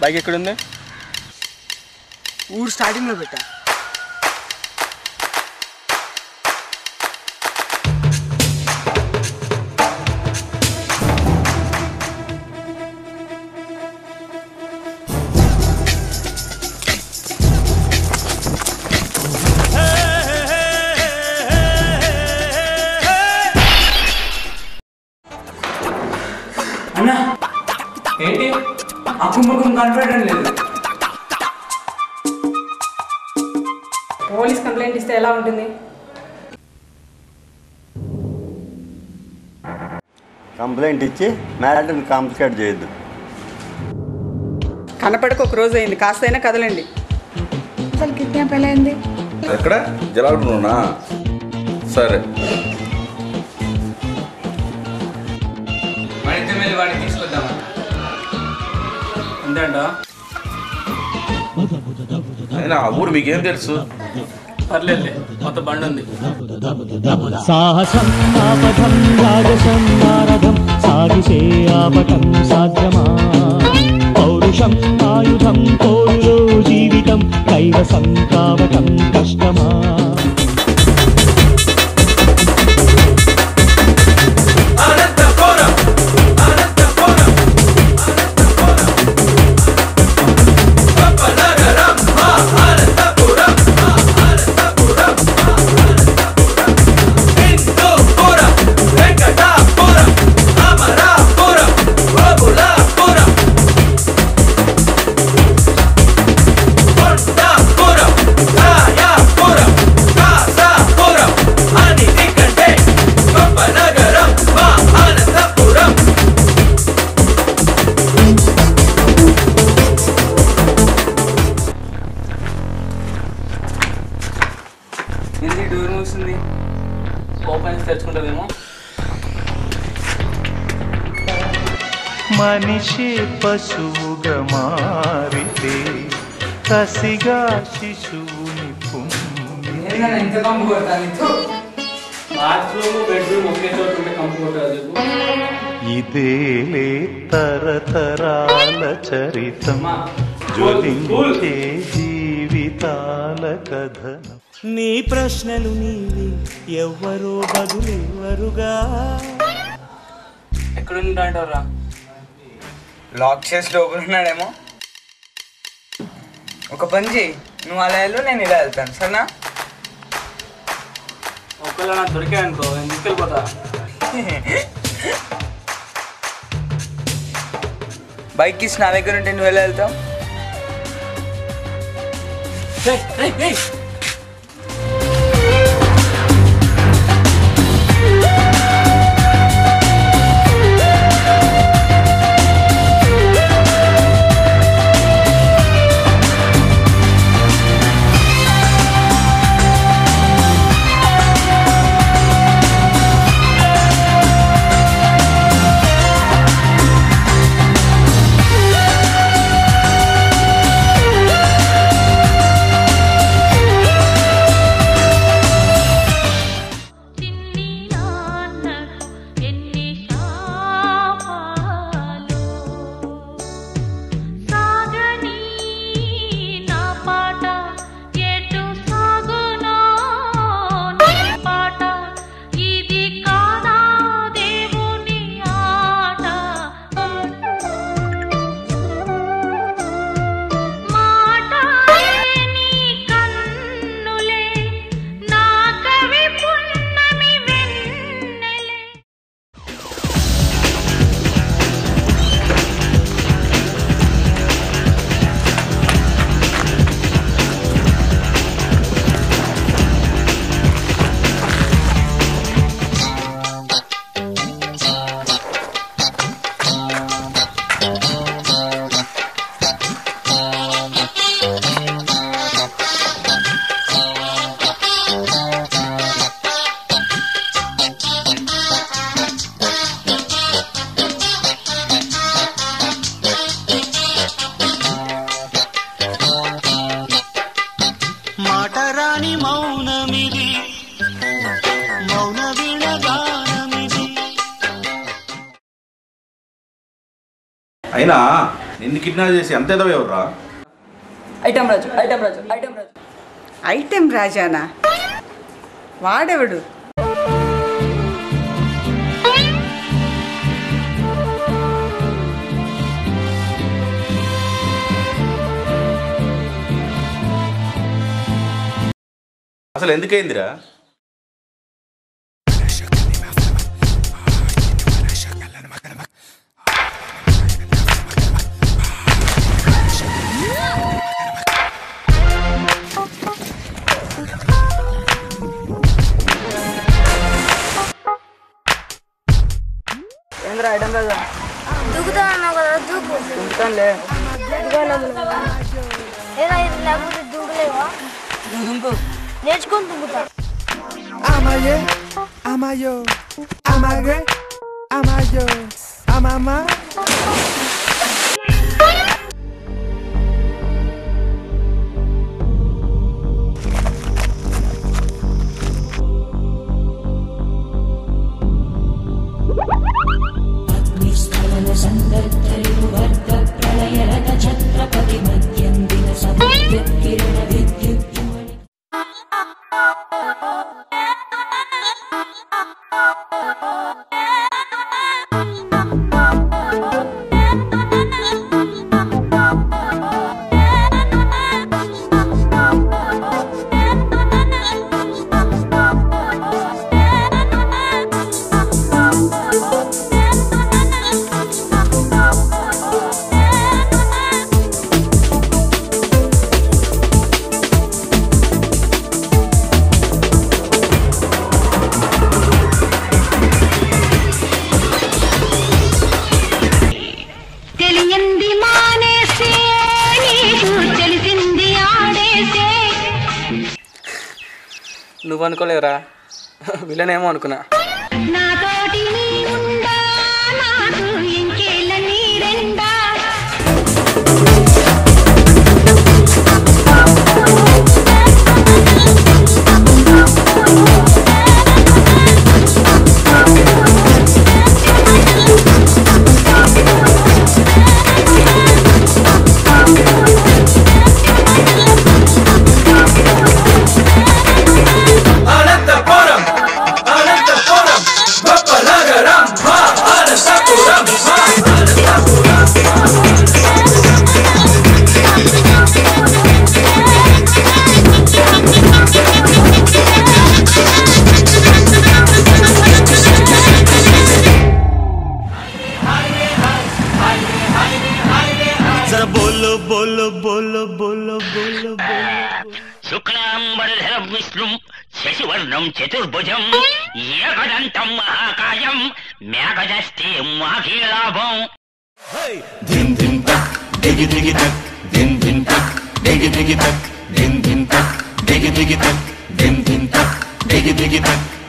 Bike ఎక్కడుంది ఊరు స్టార్టింగ్లో పెట్టా అన్నా ఏంటి అక్కు ముఖం కనపడడం లేదు పోలీస్ కంప్లైంట్ ఇస్తే ఎలా ఉంటుంది కంప్లైంట్ ఇచ్చి మ్యాటర్ని కాంప్లికేట్ చేయొద్దు కనపడక ఒక రోజు అయింది కాస్తైనా కదలండి అసలు కిడ్నాప్ ఎలా అయింది ఎక్కడ జలాడుకున్నా సరే మన ఇద్దరం వెళ్ళి వాడిని తీసుకొద్దామా అంతేంటా అయినా ఆ ఊరు మీకేం తెలుసు పర్లేదులే మొత్తం బండి ఉంది సాహసం ఆపథం రాజసం నారథం సాగిసే ఆపటం సాధ్యమా పౌరుషం ఆయుధం కోరులో జీవితం కైవసం కావటం కష్టమా ఏంది డోర్ మూసింది ఓపెన్ చేసి తెచ్చుకుంటుందేమో మనిషి పశువుగా మారితే కసిగా శిశువుని ఏందన్నా ఇంత కంపు కొడతాను బాత్రూమ్ బెడ్రూమ్ ఒకే చోట ఉంటే కంపు కొట్టాలి ఇదేలే తరతరాల చరితం జ్వలించే జీవితాల కథనం నీ ప్రశ్నలు నీవి ఎవ్వరో బదులెవ్వరుగా ఎక్కడ ఉంటాడరా లాక్ చేసి లోపల ఉన్నాడేమో ఒక పని చేయి నువ్వు అలా వెళ్ళు నేను ఇలా వెళ్తాను సరేనా ఒకవేళ నాకు దొరికాయి అనుకో నేను తీసుకెళ్ళిపోతా బైక్ కిస్ నా దగ్గర ఉంటే నువ్వు ఎలా వెళ్తావు ఏయ్, ఏయ్, ఏయ్. మాటరాని మౌనమిది మౌన వినగానమిది అయినా నిన్ను కిడ్నాప్ చేసి ఎంత ఎదవ ఎవర్రా item Raju item Raju item Raju item రాజానా వాడెవడు అసలు ఎందుకైందిరా ఏంద్రా ఐటమ్ రాజా దూకుతా అన్నావు కదా దూకు ఉంటానులే ఏదా ఇది లేకపోతే దూకలేవా దుంకు నేర్చుకొని దూకుతా Amaye, amayo, amage, amayo, amama. తెలియంది మానేసే నీకు తెలిసింది ఆడేసే నువ్వు అనుకోలేవురా వీళ్ళనేమో అనుకున్నా నాతోటి నీ ఉందా నాకు ఇంకేళ్ళ నీరెండా जरा बोलो बोलो बोलो बोलो बोलो बोलो శుక్లాంబరధరం విష్ణుం శశివర్ణం చతుర్భుజం ఏకదంతం మహాకాయం మేఘదస్తే మాఖీలాభం धिन धिन तक दिगी दिगी तक धिन धिन तक दिगी दिगी तक धिन धिन तक दिगी दिगी तक धिन धिन तक दिगी दिगी तक